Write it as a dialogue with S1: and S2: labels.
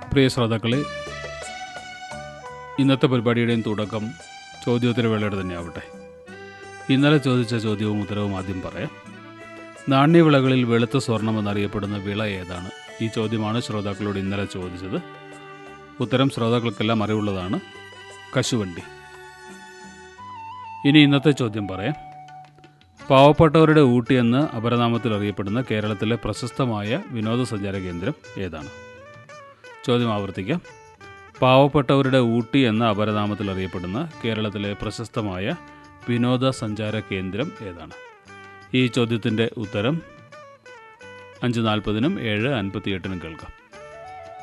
S1: പ്രിയ ശ്രോതാക്കളെ ഇന്നത്തെ പരിപാടിയുടെയും തുടക്കം ചോദ്യോത്തരവേളയുടെ തന്നെയാവട്ടെ ഇന്നലെ ചോദിച്ച ചോദ്യവും ഉത്തരവും ആദ്യം പറയാം നാണ്യവിളകളിൽ വെളുത്ത സ്വർണം എന്നറിയപ്പെടുന്ന വിള ഏതാണ് ഈ ചോദ്യമാണ് ശ്രോതാക്കളോട് ഇന്നലെ ചോദിച്ചത് ഉത്തരം ശ്രോതാക്കൾക്കെല്ലാം അറിവുള്ളതാണ് കശുവണ്ടി ഇനി ഇന്നത്തെ ചോദ്യം പറയാം പാവപ്പെട്ടവരുടെ ഊട്ടി എന്ന് അപരനാമത്തിൽ അറിയപ്പെടുന്ന കേരളത്തിലെ പ്രശസ്തമായ വിനോദസഞ്ചാര കേന്ദ്രം ഏതാണ് ചോദ്യം ആവർത്തിക്കാം പാവപ്പെട്ടവരുടെ ഊട്ടി എന്ന അപരനാമത്തിൽ അറിയപ്പെടുന്ന കേരളത്തിലെ പ്രശസ്തമായ വിനോദസഞ്ചാര കേന്ദ്രം ഏതാണ് ഈ ചോദ്യത്തിൻ്റെ ഉത്തരം അഞ്ച് നാൽപ്പതിനും ഏഴ് അൻപത്തിയെട്ടിനും കേൾക്കാം